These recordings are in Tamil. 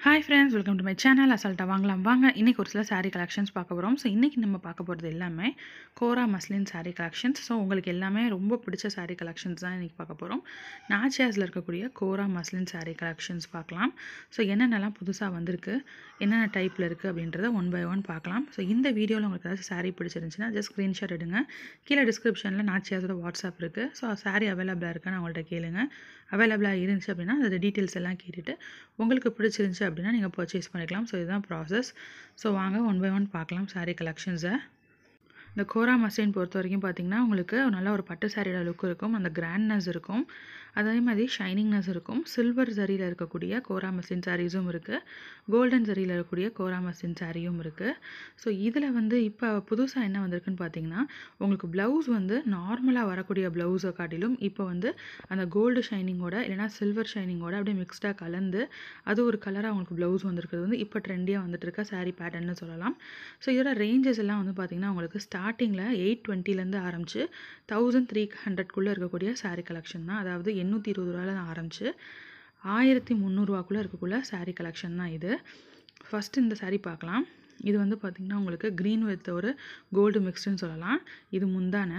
Hi friends welcome to my channel அசால்ட்டாக வாங்கலாம் வாங்க இன்றைக்கி ஒரு சில saree கலெக்ஷன்ஸ் பார்க்க போகிறோம் ஸோ இன்றைக்கி நம்ம பார்க்க போகிறது எல்லாமே kora muslin saree collections so உங்களுக்கு எல்லாமே ரொம்ப பிடிச்ச saree கலெக்ஷன்ஸ் தான் இன்றைக்கி பார்க்க போகிறோம் நாச்சியாஸில் இருக்கக்கூடிய கோரா மஸ்லின் saree கலெக்ஷன்ஸ் பார்க்கலாம் ஸோ என்னென்னலாம் புதுசாக வந்திருக்கு என்னென்ன டைப்பில் இருக்குது அப்படின்றத ஒன் பை ஒன் பார்க்கலாம் ஸோ இந்த வீடியோவில் உங்களுக்கு ஏதாச்சும் saree பிடிச்சிருந்துச்சுன்னா ஜஸ்ட் ஸ்க்ரீன்ஷாட் எடுங்க கீழே டிஸ்கிரிப்ஷனில் நாச்சியாஸோட வாட்ஸ்அப் இருக்குது ஸோ saree அவைலபிளாக இருக்கான்னு அவங்கள்ட்ட கேளுங்க அவைலபிளாக இருந்துச்சு அப்படின்னா அதோட டீட்டெயில்ஸ் எல்லாம் கேட்டுட்டு உங்களுக்கு பிடிச்சிருந்துச்சு அப்படின்னா நீங்கள் பர்ச்சேஸ் பண்ணிக்கலாம் ஸோ இதுதான் ப்ராசஸ் ஸோ வாங்க ஒன் பை ஒன் பார்க்கலாம் saree கலெக்ஷன்ஸை இந்த கோரா மஸ்லின் பொறுத்த வரைக்கும் பார்த்தீங்கன்னா உங்களுக்கு நல்ல ஒரு பட்டு சாரியோட லுக் இருக்கும் அந்த கிராண்ட்னஸ் இருக்கும் அதே மாதிரி ஷைனிங்னஸ் இருக்கும் சில்வர் சரியில் இருக்கக்கூடிய கோரா மஸ்லின் சாரீஸும் இருக்குது கோல்டன் சரியில் இருக்கக்கூடிய கோரா மஸ்லின் சாரியும் இருக்குது ஸோ இதில் வந்து இப்போ புதுசாக என்ன வந்திருக்குன்னு பார்த்தீங்கன்னா உங்களுக்கு ப்ளவுஸ் வந்து நார்மலாக வரக்கூடிய ப்ளவுஸை காட்டிலும் இப்போ வந்து அந்த கோல்டு ஷைனிங்கோட இல்லைனா சில்வர் ஷைனிங்கோட அப்படியே மிக்ஸ்டாக கலந்து அது ஒரு கலராக உங்களுக்கு ப்ளவுஸ் வந்திருக்கிறது வந்து இப்போ ட்ரெண்டியாக வந்துட்டு இருக்க saree பேட்டர்ன்னு சொல்லலாம் ஸோ இதோட ரேஞ்சஸ் எல்லாம் வந்து பார்த்திங்கன்னா உங்களுக்கு ஸ்டார்டிங்கில் எயிட் டுவெண்ட்டிலேருந்து ஆரம்பிச்சு தௌசண்ட் த்ரீ ஹண்ட்ரட்குள்ளே இருக்கக்கூடிய saree கலெக்ஷன் தான் அதாவது எண்ணூற்றி இருபது ரூபாயில் ஆரம்பிச்சு ஆயிரத்தி முந்நூறுவாக்குள்ளே இருக்கக்கூடிய saree கலெக்ஷன் தான் இது ஃபஸ்ட்டு இந்த saree பார்க்கலாம் இது வந்து பார்த்திங்கன்னா உங்களுக்கு க்ரீன் வித் ஒரு கோல்டு மிக்ஸ்டுன்னு சொல்லலாம் இது முந்தான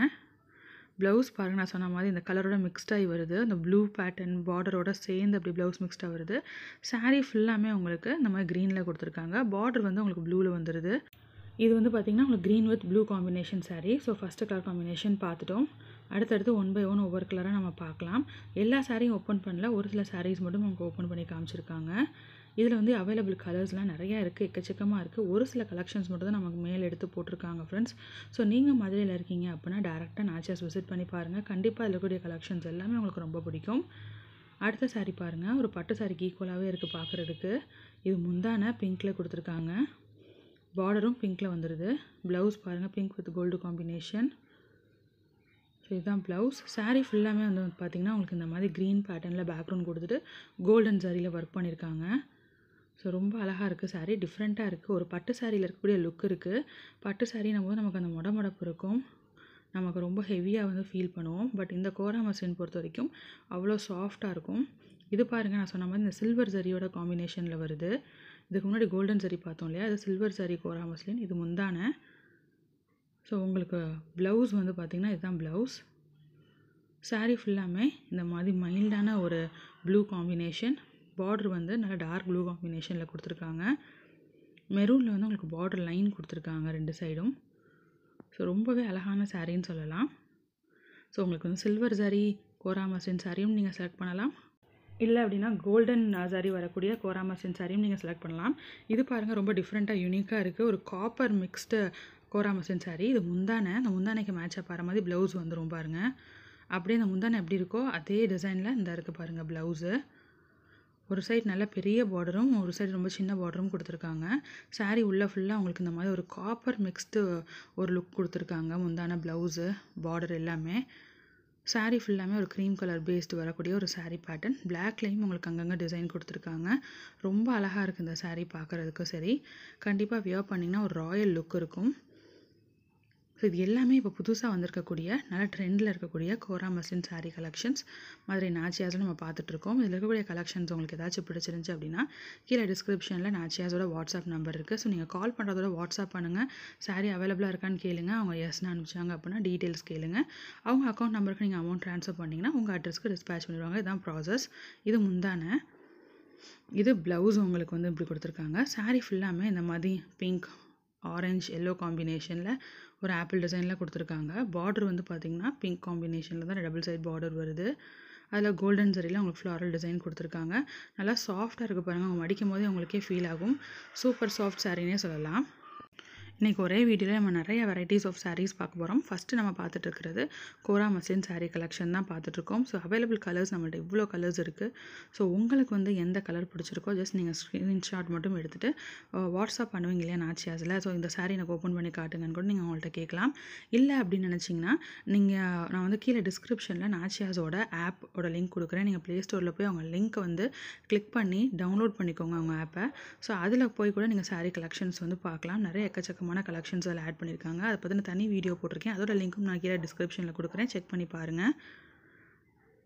ப்ளவுஸ் பாருங்க நான் சொன்ன மாதிரி இந்த கலரோட மிக்ஸ்டாகி வருது அந்த ப்ளூ பேட்டர்ன் பார்டரோட சேர்ந்து அப்படி ப்ளவுஸ் மிக்ஸ்டாக வருது saree ஃபுல்லாமே உங்களுக்கு இந்த மாதிரி க்ரீனில் கொடுத்துருக்காங்க பார்டர் வந்து உங்களுக்கு ப்ளூவில் வந்துடுது இது வந்து பார்த்திங்கன்னா உங்களுக்கு green with blue combination saree so first colour combination பார்த்துட்டோம் அடுத்தடுத்து ஒன் பை ஒன் ஒவ்வொரு கலராக நம்ம பார்க்கலாம் எல்லா சாரியும் ஓப்பன் பண்ணல ஒரு சில sarees மட்டும் நமக்கு ஓப்பன் பண்ணி காமிச்சிருக்காங்க இதில் வந்து அவைலபிள் கலர்ஸ்லாம் நிறையா இருக்குது எக்கச்சக்கமாக இருக்குது ஒரு சில கலெக்ஷன்ஸ் மட்டும் தான் நமக்கு மேல் எடுத்து போட்டிருக்காங்க ஃப்ரெண்ட்ஸ் ஸோ நீங்கள் மதுரையில் இருக்கீங்க அப்படின்னா டேரெக்டாக நாச்சியாஸ் விசிட் பண்ணி பாருங்கள் கண்டிப்பாக அதில் இருக்கக்கூடிய கலெக்ஷன்ஸ் எல்லாமே உங்களுக்கு ரொம்ப பிடிக்கும் அடுத்த saree பாருங்கள் ஒரு பட்டு சாரிக்கு ஈக்குவலாகவே இருக்குது பார்க்குறதுக்கு இது முந்தான பிங்க்கில் கொடுத்துருக்காங்க பார்டரும் பிங்க்கில் வந்துடுது ப்ளவுஸ் பாருங்கள் pink with gold combination so இதுதான் ப்ளவுஸ் saree ஃபுல்லாமே வந்து பார்த்திங்கன்னா உங்களுக்கு இந்த மாதிரி க்ரீன் பேட்டர்னில் பேக்ரவுண்ட் கொடுத்துட்டு கோல்டன் சாரியில் ஒர்க் பண்ணியிருக்காங்க ஸோ ரொம்ப அழகாக இருக்குது saree டிஃப்ரெண்ட்டாக இருக்குது ஒரு பட்டு சாரியில் இருக்கக்கூடிய லுக் இருக்குது பட்டு சாரின்னும் போது நமக்கு அந்த மொட மொடப்பு இருக்கும் நமக்கு ரொம்ப ஹெவியாக வந்து ஃபீல் பண்ணுவோம் பட் இந்த கோரா மசின் பொறுத்த வரைக்கும் அவ்வளோ சாஃப்டாக இருக்கும் இது பாருங்கள் நான் சொன்ன மாதிரி இந்த சில்வர் ஜரியோட காம்பினேஷனில் வருது இதுக்கு முன்னாடி கோல்டன் ஜரி பார்த்தோம் இல்லையா அது சில்வர் ஜரி கோரா மஸ்லின் இது முந்தான ஸோ உங்களுக்கு ப்ளவுஸ் வந்து பார்த்திங்கன்னா இதுதான் ப்ளவுஸ் saree ஃபுல்லாமே இந்த மாதிரி மைல்டான ஒரு ப்ளூ காம்பினேஷன் பார்டர் வந்து நல்லா டார்க் ப்ளூ காம்பினேஷனில் கொடுத்துருக்காங்க மெரூனில் வந்து உங்களுக்கு பார்டர் லைன் கொடுத்துருக்காங்க ரெண்டு சைடும் ஸோ ரொம்பவே அழகான சாரின்னு சொல்லலாம் ஸோ உங்களுக்கு வந்து சில்வர் சாரி கோராமசின் சாரியும் நீங்கள் செலக்ட் பண்ணலாம் இல்லை அப்படின்னா கோல்டன் சாரி வரக்கூடிய கோராமசின் சாரியும் நீங்கள் செலக்ட் பண்ணலாம் இது பாருங்கள் ரொம்ப டிஃப்ரெண்ட்டாக யூனிக்காக இருக்குது ஒரு காப்பர் மிக்ஸ்டு கோராமசின் சாரி இது முந்தானை அந்த முந்தானைக்கு மேட்சாக பாரு மாதிரி ப்ளவுஸ் வந்துடும் பாருங்கள் அப்படியே அந்த முந்தானை எப்படி இருக்கோ அதே டிசைனில் இந்த இருக்குது பாருங்கள் ப்ளவுஸு ஒரு சைடு நல்ல பெரிய பார்டரும் ஒரு சைடு ரொம்ப சின்ன பார்டரும் கொடுத்துருக்காங்க saree உள்ளே ஃபுல்லாக உங்களுக்கு இந்த மாதிரி ஒரு காப்பர் மிக்ஸ்டு ஒரு லுக் கொடுத்துருக்காங்க முந்தான ப்ளவுஸு பார்டர் எல்லாமே saree ஃபுல்லாமே ஒரு க்ரீம் கலர் பேஸ்டு வரக்கூடிய ஒரு saree பேட்டர்ன் பிளாக்லேயும் உங்களுக்கு அங்கங்கே டிசைன் கொடுத்துருக்காங்க ரொம்ப அழகாக இருக்குது இந்த saree பார்க்குறதுக்கும் சரி கண்டிப்பாக வியர் பண்ணிங்கன்னா ஒரு ராயல் லுக் இருக்கும் ஸோ இது எல்லாமே இப்போ புதுசாக வந்திருக்கக்கூடிய நல்ல ட்ரெண்டில் இருக்கக்கூடிய kora muslin saree collections Madurai நாச்சியாஸில் நம்ம பார்த்துட்ருக்கோம் இதில் இருக்கக்கூடிய கலெக்ஷன்ஸ் உங்களுக்கு ஏதாச்சும் பிடிச்சிருந்துச்சு அப்படின்னா கீழே டிஸ்கிரிப்ஷனில் நாச்சியாஸோட வாட்ஸ்அப் நம்பர் இருக்குது ஸோ நீங்கள் கால் பண்ணுறதோட வாட்ஸ்அப் பண்ணுங்கள் saree அவைலபிளாக இருக்கான்னு கேளுங்க அவங்க எஸ்ன்னு அனுப்பிச்சாங்க அப்படின்னா டீட்டெயில்ஸ் கேளுங்க அவங்க அக்கௌண்ட் நம்பருக்கு நீங்கள் அமௌண்ட் ட்ரான்ஸ்ஃபர் பண்ணிங்கன்னா உங்கள் அட்ரஸ்க்கு டிஸ்பேச் பண்ணிடுவாங்க இதுதான் ப்ராசஸ் இது முந்தான இது ப்ளவுஸ் உங்களுக்கு வந்து இப்படி கொடுத்துருக்காங்க saree ஃபுல்லாமே இந்த மாதிரி பிங்க் ஆரஞ்ச் எல்லோ காம்பினேஷனில் ஒரு ஆப்பிள் டிசைனில் கொடுத்துருக்காங்க பார்டர் வந்து பார்த்திங்கன்னா பிங்க் காம்பினேஷனில் தான் டபுள் சைட் பார்டர் வருது அதில் கோல்டன் சரியில் உங்களுக்கு ஃப்ளாரல் டிசைன் கொடுத்துருக்காங்க நல்லா சாஃப்டாக இருக்குது பாருங்கள் அவங்க மடிக்கும் போதே உங்களுக்கே ஃபீல் ஆகும் சூப்பர் சாஃப்ட் சாரினே சொல்லலாம் இன்றைக்கி ஒரே வீடியோவில் நம்ம நிறைய வெரைட்டிஸ் ஆஃப் sarees பார்க்க போகிறோம் ஃபஸ்ட்டு நம்ம பார்த்துட்டு இருக்கிறது கோரா மசின் saree கலெக்ஷன் தான் பார்த்துட்ருக்கோம் ஸோ அவைலபிள் கலர்ஸ் நம்மள்ட்ட இவ்வளோ கலர்ஸ் இருக்குது ஸோ உங்களுக்கு வந்து எந்த கலர் பிடிச்சிருக்கோ ஜஸ்ட் நீங்கள் ஸ்க்ரீன்ஷாட் மட்டும் எடுத்துகிட்டு வாட்ஸ்அப் பண்ணுவீங்க இல்லையா நாச்சியாஸில் ஸோ இந்த saree எனக்கு ஓப்பன் பண்ணி காட்டுங்கன்னு கூட நீங்கள் அவங்கள்ட்ட கேட்கலாம் இல்லை அப்படின்னு நினச்சிங்கன்னா நீங்கள் நான் வந்து கீழே டிஸ்கிரிப்ஷனில் நாச்சியாஸோட ஆப்போட லிங்க் கொடுக்குறேன் நீங்கள் ப்ளே ஸ்டோரில் போய் அவங்க லிங்க்கை வந்து கிளிக் பண்ணி டவுன்லோட் பண்ணிக்கோங்க அவங்க ஆப்பை ஸோ அதில் போய் கூட நீங்கள் saree கலெக்ஷன்ஸ் வந்து பார்க்கலாம் நிறைய எக்கச்சக்கமான கலெக்ஷன்ஸ் அதில் ஆட் பண்ணியிருக்காங்க அதை பற்றின தனி வீடியோ போட்டிருக்கேன் அதோட லிங்க்கும் நான் கீழே டிஸ்கிரிப்ஷனில் கொடுக்குறேன் செக் பண்ணி பாருங்கள்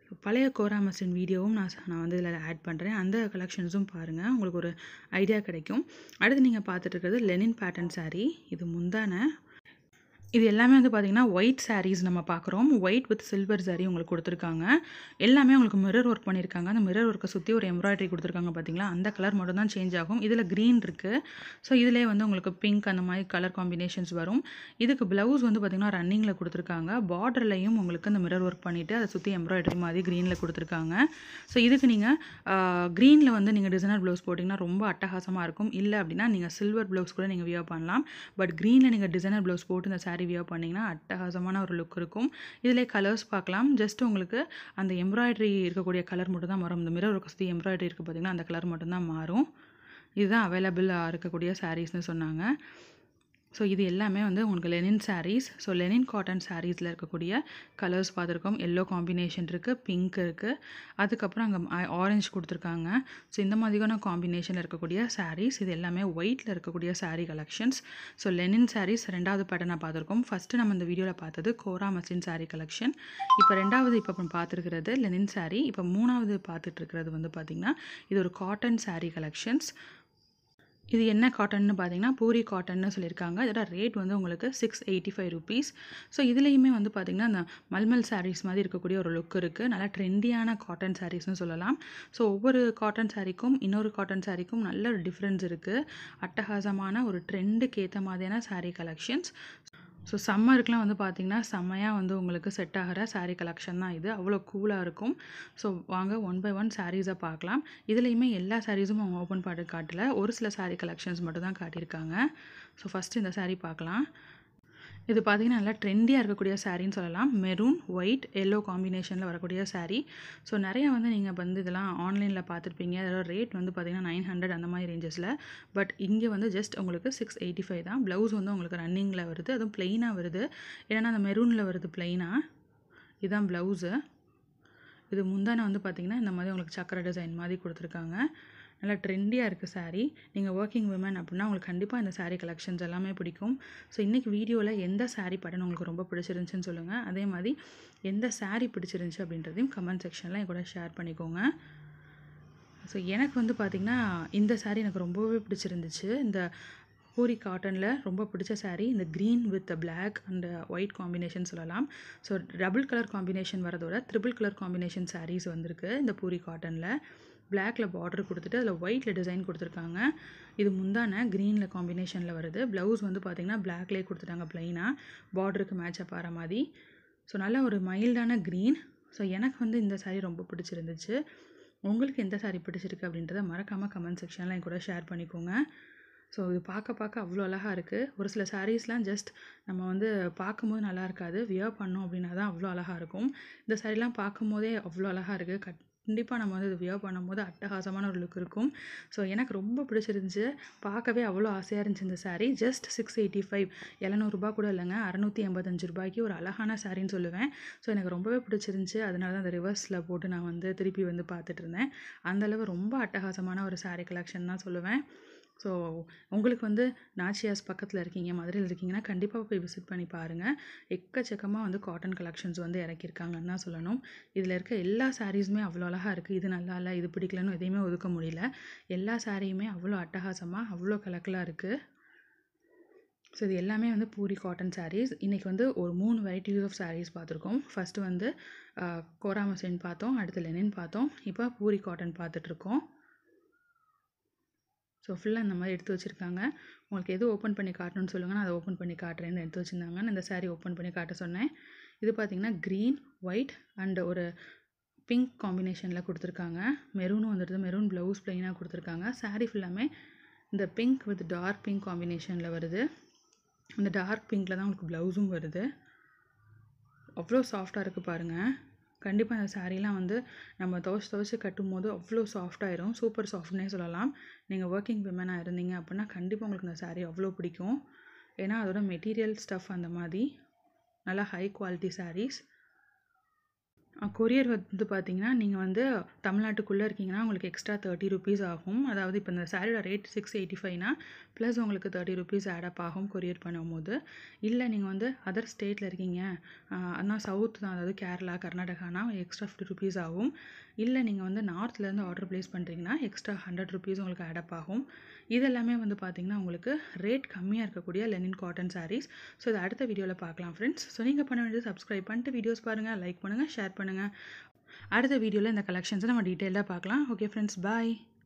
பழைய கோரா மஸ்லின் வீடியோவும் நான் ச- நான் வந்து இதில் ஆட் பண்ணுறேன் அந்த கலெக்ஷன்ஸும் பாருங்கள் உங்களுக்கு ஒரு ஐடியா கிடைக்கும் அடுத்து நீங்கள் பார்த்துட்டு இருக்கிறது லெனின் பேட்டர்ன் saree இது முந்தான இது எல்லாமே வந்து பார்த்தீங்கன்னா ஒயிட் sarees நம்ம பார்க்குறோம் ஒயிட் வித் சில்வர் saree உங்களுக்கு கொடுத்துருக்காங்க எல்லாமே உங்களுக்கு மிரர் ஒர்க் பண்ணியிருக்காங்க அந்த மிரர் ஒர்க்கை சுற்றி ஒரு எம்ப்ராய்டரி கொடுத்துருக்காங்க பார்த்தீங்களா அந்த கலர் மட்டும் தான் சேஞ்ச் ஆகும் இதில் க்ரீன் இருக்குது ஸோ இதிலே வந்து உங்களுக்கு பிங்க் அந்த மாதிரி கலர் காம்பினேஷன்ஸ் வரும் இதுக்கு ப்ளவுஸ் வந்து பார்த்திங்கன்னா ரன்னிங்கில் கொடுத்துருக்காங்க பார்டர்லையும் உங்களுக்கு அந்த மிரர் ஒர்க் பண்ணிவிட்டு அதை சுற்றி எம்ப்ராய்டரி மாதிரி க்ரீனில் கொடுத்துருக்காங்க ஸோ இதுக்கு நீங்கள் க்ரீனில் வந்து நீங்கள் டிசைனர் ப்ளவுஸ் போட்டிங்கன்னா ரொம்ப அட்டகாசமாக இருக்கும் இல்லை அப்படின்னா நீங்கள் சில்வர் ப்ளவுஸ் கூட நீங்கள் வியர் பண்ணலாம் பட் க்ரீனில் நீங்கள் டிசைனர் ப்ளவுஸ் போட்டு இந்த saree வியர் பண்ணிங்கன்னா அட்டகாசமான ஒரு லுக் இருக்கும் இதிலே கலர்ஸ் பார்க்கலாம் ஜஸ்ட் உங்களுக்கு அந்த எம்ப்ராய்டரி இருக்கக்கூடிய கலர் மட்டும் தான் வரும் இந்த மிரர் ஒர்க் சுற்றி எம்ப்ராய்டரி இருக்குது பார்த்தீங்கன்னா அந்த கலர் மட்டும் தான் மாறும் இதுதான் அவைலபிளாக இருக்கக்கூடிய சாரீஸ்னு சொன்னாங்க ஸோ இது எல்லாமே வந்து உங்களுக்கு linen sarees so linen cotton சாரீஸில் இருக்கக்கூடிய கலர்ஸ் பார்த்துருக்கோம் எல்லோ காம்பினேஷன் இருக்குது பிங்க் இருக்குது அதுக்கப்புறம் அங்கே ஆரஞ்சு கொடுத்துருக்காங்க ஸோ இந்த மாதிரியான காம்பினேஷனில் இருக்கக்கூடிய sarees இது எல்லாமே ஒயிட்டில் இருக்கக்கூடிய saree collections so linen sarees ரெண்டாவது பேட்டர்னாக பார்த்துருக்கோம் ஃபஸ்ட்டு நம்ம இந்த வீடியோவில் பார்த்தது கோரா மஸ்லின் saree கலெக்ஷன் இப்போ ரெண்டாவது இப்போ நம்ம பார்த்துருக்கிறது லெனின் saree இப்போ மூணாவது பார்த்துட்டு இருக்கிறது வந்து பார்த்திங்கன்னா இது ஒரு காட்டன் saree கலெக்ஷன்ஸ் இது என்ன காட்டன்னு பார்த்தீங்கன்னா பூரி காட்டன்னு சொல்லியிருக்காங்க இதோட ரேட் வந்து உங்களுக்கு six eighty five rupees so இதுலேயுமே வந்து பார்த்திங்கன்னா அந்த மல்மல் sarees மாதிரி இருக்கக்கூடிய ஒரு லுக் இருக்குது நல்லா ட்ரெண்டியான காட்டன் சாரீஸ்னு சொல்லலாம் ஸோ ஒவ்வொரு காட்டன் சாரீக்கும் இன்னொரு காட்டன் சாரீக்கும் நல்ல ஒரு டிஃப்ரென்ஸ் இருக்குது அட்டகாசமான ஒரு ட்ரெண்டுக்கு ஏற்ற மாதிரியான saree கலெக்ஷன்ஸ் ஸோ சம்மருக்குலாம் வந்து பார்த்திங்கன்னா செம்மையாக வந்து உங்களுக்கு செட் ஆகிற saree கலெக்ஷன் தான் இது அவ்வளோ கூலாக இருக்கும் ஸோ வாங்க ஒன் பை ஒன் சாரீஸை பார்க்கலாம் இதுலேயுமே எல்லா சாரீஸும் அவங்க ஓப்பன் பண்ணி காட்டல ஒரு சில saree கலெக்ஷன்ஸ் மட்டும் தான் காட்டியிருக்காங்க ஸோ ஃபஸ்ட்டு இந்த saree பார்க்கலாம் இது பார்த்தீங்கன்னா நல்லா ட்ரெண்டியாக இருக்கக்கூடிய சாரின்னு சொல்லலாம் மெரூன் ஒயிட் எல்லோ காம்பினேஷனில் வரக்கூடிய saree ஸோ நிறைய வந்து நீங்கள் வந்து இதெல்லாம் ஆன்லைனில் பார்த்துருப்பீங்க அதோட ரேட் வந்து பார்த்தீங்கன்னா நைன் ஹண்ட்ரட் அந்த மாதிரி ரேஞ்சஸில் பட் இங்கே வந்து ஜஸ்ட் உங்களுக்கு சிக்ஸ் எயிட்டி ஃபைவ் தான் ப்ளவுஸ் வந்து உங்களுக்கு ரன்னிங்கில் வருது அதுவும் ப்ளெயினாக வருது ஏன்னா அந்த மெரூனில் வருது ப்ளெயினாக இதுதான் ப்ளவுஸு இது முந்தானை வந்து பார்த்தீங்கன்னா இந்த மாதிரி உங்களுக்கு சக்கர டிசைன் மாதிரி கொடுத்துருக்காங்க நல்லா ட்ரெண்டியாக இருக்குது saree நீங்கள் ஒர்க்கிங் விமன் அப்படின்னா உங்களுக்கு கண்டிப்பாக இந்த saree கலெக்ஷன்ஸ் எல்லாமே பிடிக்கும் ஸோ இன்றைக்கி வீடியோவில் எந்த saree பட்டன் உங்களுக்கு ரொம்ப பிடிச்சிருந்துச்சுன்னு சொல்லுங்கள் அதே மாதிரி எந்த saree பிடிச்சிருந்துச்சு அப்படின்றதையும் கமெண்ட் செக்ஷனில் என் கூட ஷேர் பண்ணிக்கோங்க ஸோ எனக்கு வந்து பார்த்திங்கன்னா இந்த saree எனக்கு ரொம்பவே பிடிச்சிருந்துச்சு இந்த பூரி காட்டனில் ரொம்ப பிடிச்ச saree இந்த green with black and white combination சொல்லலாம் ஸோ டபுள் கலர் காம்பினேஷன் வரதோட ட்ரிபிள் கலர் காம்பினேஷன் sarees வந்திருக்கு இந்த பூரி காட்டனில் பிளாக்ல பார்டர் கொடுத்துட்டு அதில் ஒயிட்டில் டிசைன் கொடுத்துருக்காங்க இது முந்தான க்ரீனில் காம்பினேஷனில் வருது ப்ளவுஸ் வந்து பார்த்திங்கன்னா பிளாக்லேயே கொடுத்துட்டாங்க ப்ளைனாக பார்டருக்கு மேட்சப் ஆகிற மாதிரி ஸோ நல்ல ஒரு மைல்டான க்ரீன் ஸோ எனக்கு வந்து இந்த saree ரொம்ப பிடிச்சிருந்துச்சு உங்களுக்கு எந்த saree பிடிச்சிருக்கு அப்படின்றத மறக்காமல் கமெண்ட் செக்ஷனில் என் கூட ஷேர் பண்ணிக்கோங்க ஸோ இது பார்க்க பார்க்க அவ்வளோ அழகாக இருக்குது ஒரு சில சாரீஸ்லாம் ஜஸ்ட் நம்ம வந்து பார்க்கும்போது நல்லா இருக்காது வியர் பண்ணோம் அப்படின்னா தான் அவ்வளோ அழகாக இருக்கும் இந்த சாரீலாம் பார்க்கும்போதே அவ்வளோ அழகாக இருக்குது கட் கண்டிப்பாக நம்ம வந்து இது வியர் பண்ணும்போது அட்டகாசமான ஒரு லுக் இருக்கும் ஸோ எனக்கு ரொம்ப பிடிச்சிருந்துச்சு பார்க்கவே அவ்வளோ ஆசையாக இருந்துச்சு இந்த saree just six eighty five எழுநூறுபா கூட இல்லைங்க அறநூற்றி எண்பத்தஞ்சு ரூபாய்க்கு ஒரு அழகான சாரின்னு சொல்லுவேன் ஸோ எனக்கு ரொம்பவே பிடிச்சிருந்துச்சு அதனால தான் அந்த ரிவர்ஸில் போட்டு நான் வந்து திருப்பி வந்து பார்த்துட்டு இருந்தேன் அந்தளவு ரொம்ப அட்டகாசமான ஒரு saree கலெக்ஷன் தான் சொல்லுவேன் ஸோ உங்களுக்கு வந்து நாச்சியாஸ் பக்கத்தில் இருக்கீங்க மதுரையில் இருக்கீங்கன்னா கண்டிப்பாக போய் விசிட் பண்ணி பாருங்கள் எக்கச்சக்கமாக வந்து காட்டன் கலெக்ஷன்ஸ் வந்து இறக்கியிருக்காங்கன்னு தான் சொல்லணும் இதில் இருக்க எல்லா சாரீஸுமே அவ்வளோ அழகாக இருக்குது இது நல்லா இல்லை இது பிடிக்கலன்னு எதையுமே ஒதுக்க முடியல எல்லா சாரியுமே அவ்வளோ அட்டகாசமாக அவ்வளோ கலக்கலாக இருக்குது ஸோ இது எல்லாமே வந்து பூரி காட்டன் sarees இன்றைக்கி வந்து ஒரு மூணு வெரைட்டிஸ் ஆஃப் sarees பார்த்துருக்கோம் ஃபஸ்ட்டு வந்து கோராமசின் பார்த்தோம் அடுத்து லெனின் பார்த்தோம் இப்போ பூரி காட்டன் பார்த்துட்ருக்கோம் ஸோ ஃபுல்லாக இந்த மாதிரி எடுத்து வச்சுருக்காங்க உங்களுக்கு எது ஓப்பன் பண்ணி காட்டணும்னு சொல்லுங்கள் நான் அதை ஓப்பன் பண்ணி காட்டுறேன்னு எடுத்து வச்சுருந்தாங்க நான் இந்த saree ஓப்பன் பண்ணி காட்ட சொன்னேன் இது பார்த்திங்கன்னா க்ரீன் ஒயிட் அண்ட் ஒரு பிங்க் காம்பினேஷனில் கொடுத்துருக்காங்க மெரூனும் வந்துடுது மெரூன் ப்ளவுஸ் ப்ளைனாக கொடுத்துருக்காங்க saree ஃபுல்லாமே இந்த பிங்க் வித் டார்க் பிங்க் காம்பினேஷனில் வருது அந்த டார்க் பிங்க்கில் தான் உங்களுக்கு ப்ளவுஸும் வருது அவ்வளோ சாஃப்டாக இருக்குது பாருங்கள் கண்டிப்பாக இந்த சாரீலாம் வந்து நம்ம துவச்சி துவச்சி கட்டும் போது அவ்வளோ சாஃப்டாயிரும் சூப்பர் சாஃப்ட்னே சொல்லலாம் நீங்கள் ஒர்க்கிங் விமனாக இருந்தீங்க அப்படின்னா கண்டிப்பாக உங்களுக்கு இந்த saree அவ்வளோ பிடிக்கும் ஏன்னா அதோட மெட்டீரியல் ஸ்டஃப் அந்த மாதிரி நல்லா ஹை குவாலிட்டி sarees கொரியர் வந்து பார்த்தீங்கன்னா, நீங்க வந்து தமிழ்நாட்டுக்குள்ள இருக்கீங்கன்னா, உங்களுக்கு எக்ஸ்ட்ரா ₹30 ஆகும். அதாவது இப்ப இந்த சாரியோட ரேட் 685னா, ப்ளஸ் உங்களுக்கு ₹30 ஆட் அப் ஆகும் கொரியர் பண்ணும்போது. இல்ல நீங்க வந்து அதர் ஸ்டேட்ல இருக்கீங்க. அ ஆனா சவுத் தான் அதாவது கேரளா, கர்நாடகானா எக்ஸ்ட்ரா ₹50 ஆகும். இல்ல நீங்க வந்து நார்த்லேருந்து ஆர்டர் பிளேஸ் பண்றீங்கன்னா, எக்ஸ்ட்ரா ₹100 உங்களுக்கு ஆட் அப் ஆகும். இது எல்லாமே வந்து பார்த்தீங்கன்னா, உங்களுக்கு ரேட் கம்மியா இருக்கக்கூடிய லெனின் காட்டன் சாரீஸ். ஸோ இத அடுத்த வீடியோல பார்க்கலாம் ஃப்ரெண்ட்ஸ். ஸோ நீங்க பண்ண வேண்டியது சப்ஸ்கிரைப் பண்ணிட்டு வீடியோஸ் பாருங்க, லைக் பண்ணுங்க, ஷேர் பண்ணுங்க. அடுத்த வீடியோல இந்த கலெக்ஷன்ஸ நம்ம டீட்டெயில்டா பார்க்கலாம். ஓகே ஃப்ரெண்ட்ஸ் பாய்.